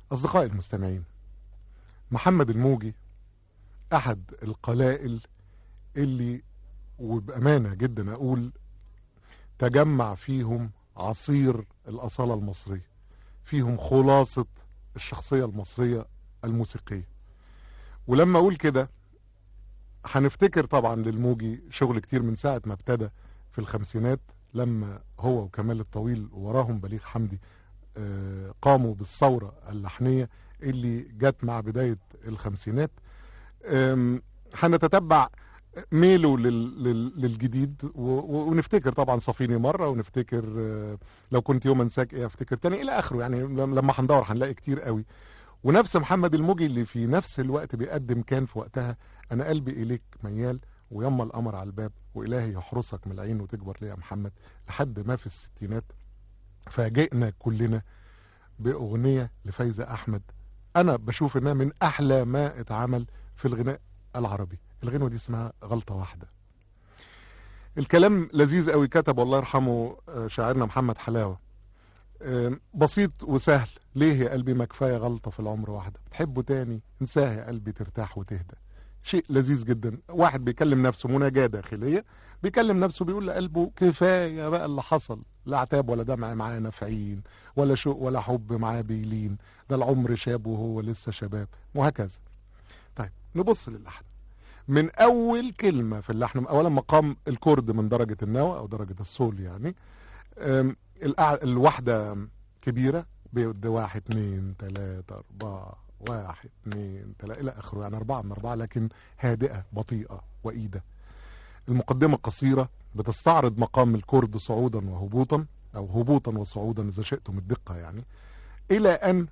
أصدقائي المستمعين محمد الموجي أحد القلائل اللي وبأمانة جدا أقول تجمع فيهم عصير الأصالة المصرية فيهم خلاصة الشخصية المصرية الموسيقية ولما أقول كده هنفتكر طبعا للموجي شغل كتير من ساعة ما ابتدى في الخمسينات لما هو وكمال الطويل وراهم بليغ حمدي آه، قاموا بالثورة اللحنية اللي جت مع بداية الخمسينات آم، هنتتبع ميله لل- لل- للجديد و- و- ونفتكر طبعا صفيني مرة ونفتكر آه، لو كنت يوم انساك ايه افتكر تاني الى اخره يعني لم- لما هندور هنلاقي كتير قوي ونفس محمد الموجي اللي في نفس الوقت بيقدم كان في وقتها انا قلبي اليك ميال ويما القمر على الباب والهي يحرسك من العين وتكبر ليه يا محمد لحد ما في الستينات فاجئنا كلنا باغنيه لفايزه احمد انا بشوف انها من احلى ما اتعمل في الغناء العربي الغنوه دي اسمها غلطه واحده الكلام لذيذ قوي كتب الله يرحمه آه، شاعرنا محمد حلاوه آه، بسيط وسهل ليه يا قلبي ما كفايه غلطه في العمر واحده بتحبه تاني انساه يا قلبي ترتاح وتهدى شيء لذيذ جدا واحد بيكلم نفسه مناجاه داخليه بيكلم نفسه بيقول لقلبه كفايه بقى اللي حصل لا عتاب ولا دمع معاه نافعين ولا شوق ولا حب معاه بيلين ده العمر شاب وهو لسه شباب وهكذا طيب نبص للحن من اول كلمه في اللحن اولا مقام الكورد من درجه النوى او درجه الصول يعني أم، الأع- الواحده كبيره بيد واحد اتنين تلاته اربعه واحد اتنين تلاته الى اخره يعني اربعه من اربعه لكن هادئه بطيئه وايده المقدمه قصيره بتستعرض مقام الكورد صعودا وهبوطا او هبوطا وصعودا اذا شئتم الدقه يعني الى ان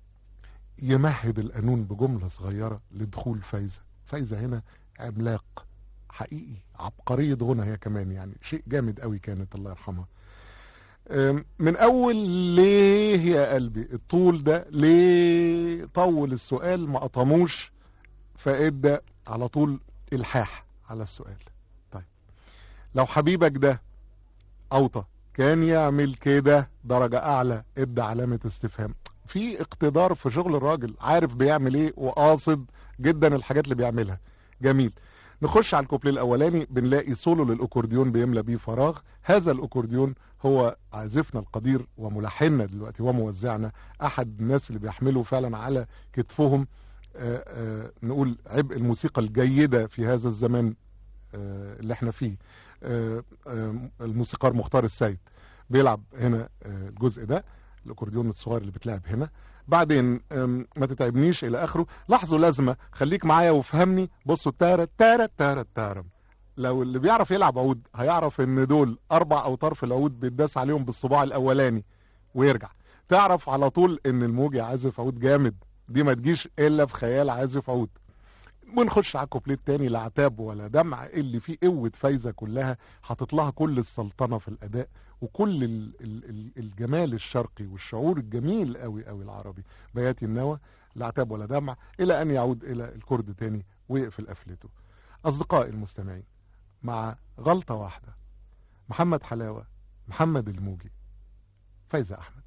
يمهد القانون بجمله صغيره لدخول فايزه فايزه هنا عملاق حقيقي عبقريه غنى هي كمان يعني شيء جامد قوي كانت الله يرحمها أم، من اول ليه يا قلبي الطول ده ليه طول السؤال ما قطموش فادى على طول الحاح على السؤال طيب لو حبيبك ده اوطى كان يعمل كده درجة اعلى ادى علامة استفهام في اقتدار في شغل الراجل عارف بيعمل ايه وقاصد جدا الحاجات اللي بيعملها جميل نخش على الكوبليه الاولاني بنلاقي سولو للاكورديون بيملى بيه فراغ هذا الاكورديون هو عازفنا القدير وملحننا دلوقتي وموزعنا احد الناس اللي بيحملوا فعلا على كتفهم آه، آه، نقول عبء الموسيقى الجيدة في هذا الزمان آه، اللي احنا فيه آه، آه، الموسيقار مختار السيد بيلعب هنا آه، الجزء ده الاكورديون الصغير اللي بتلعب هنا بعدين آم، ما تتعبنيش الى اخره لاحظوا لازمه خليك معايا وافهمني بصوا تارا تارا تارا تارا لو اللي بيعرف يلعب عود هيعرف ان دول اربع اوتار في العود بيتداس عليهم بالصباع الاولاني ويرجع تعرف على طول ان الموجي عازف عود جامد دي ما تجيش الا في خيال عازف عود ونخش على الكوبليه التاني لا عتاب ولا دمع اللي فيه قوه فايزه كلها حاطط لها كل السلطنه في الاداء وكل ال ال ال الجمال الشرقي والشعور الجميل قوي قوي العربي بياتي النوى لا عتاب ولا دمع الى ان يعود الى الكرد تاني ويقفل قفلته اصدقائي المستمعين مع غلطه واحده محمد حلاوه محمد الموجي فايزه احمد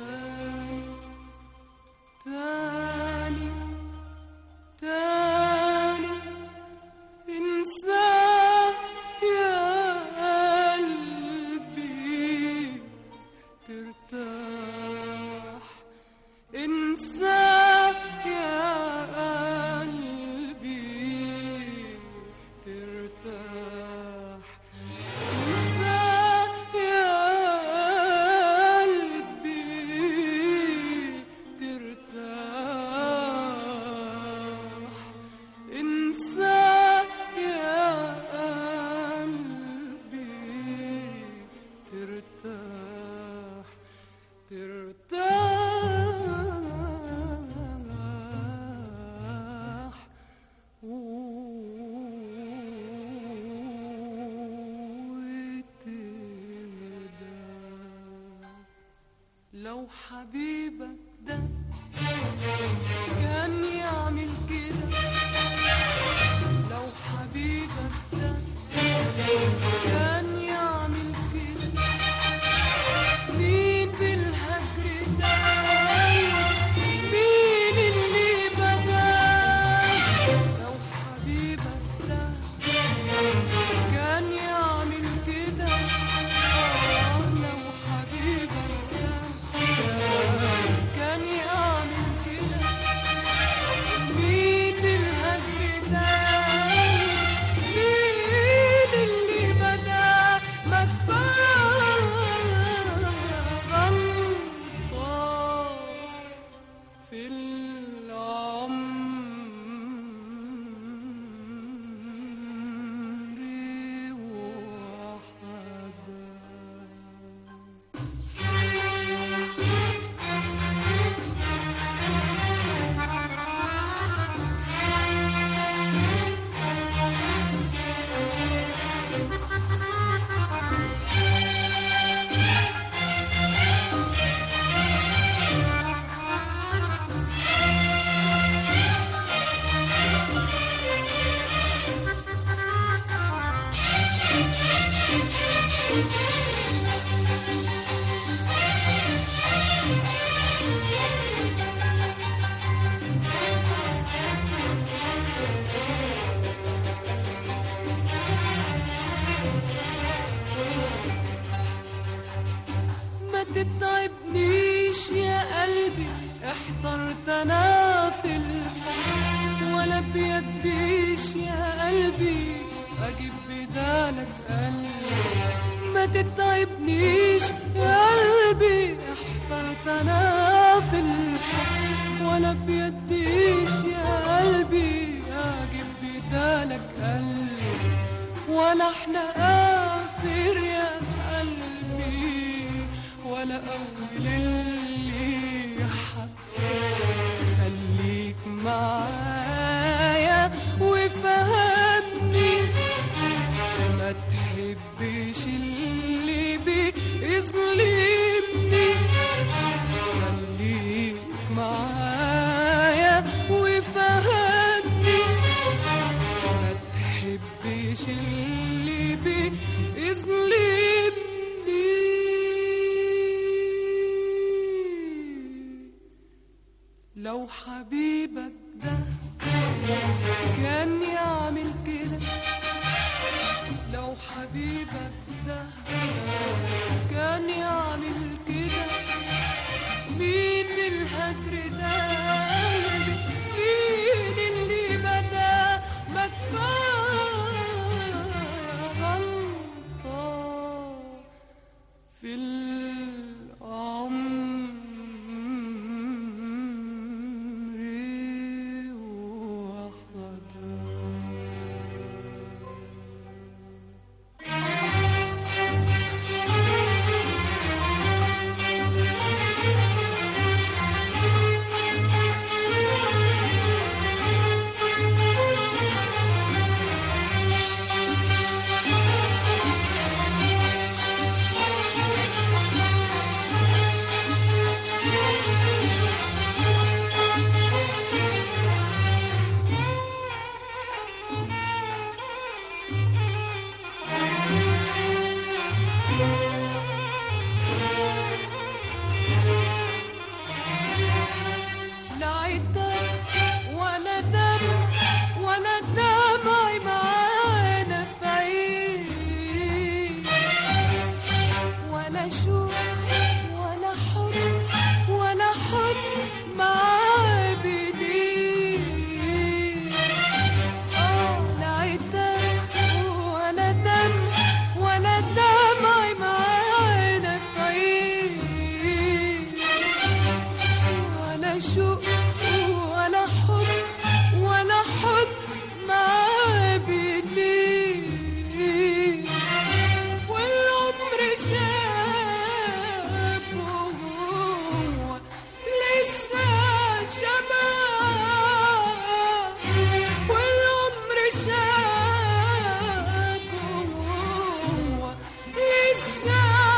تاني تاني انساه يا قلبي ترتاح انساه يا قلبي ترتاح انساه يا قلبي ترتاح انساه يا قلبي ترتاح ترتاح وتهدى لو حبيبك ده كان يعمل كده لو حبيبك ده كان يعمل كده مين بالهجر ده مين اللي بدا لو حبيبك ده كان يعمل كده آه لو حبيبك ده كان يعمل كده مين الهجر ده مين اللي بدا ما كفايه غلطه في العمر وحده ما تتعبنيش يا قلبي احترت انا في الحب ولا بيديش يا قلبي اجيب بدالك قلبي ما تتعبنيش يا قلبي احترت انا في الحب ولا بيديش يا قلبي اجيب بدالك قلبي ولا احنا اخر يا قلبي ولا اول اللي حب خليك معايا وفهمني ما تحبش اللي بيظلمني خليك معايا وفهمني ما تحبش اللي بيظلمني لو حبيبك ده كان يعمل كده لو حبيبك ده كان يعمل كده مين الهجر ده مين اللي بدا ما كفايه غلطه في العمر وحده شوق ولا حب ولا حب معاه بليه والعمر شاب وهو لسه شباب والعمر شاب وهو لسه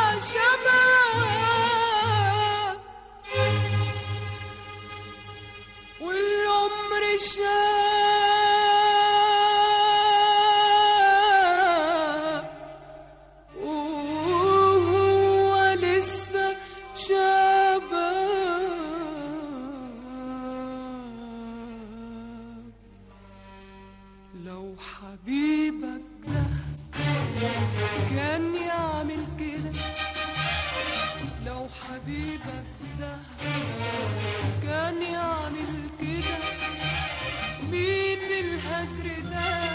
شباب والعمر شاب وهو لسه شباب لو حبيبك ده كان يعمل كده لو حبيبك ده كان يعمل كده مين الهجر ده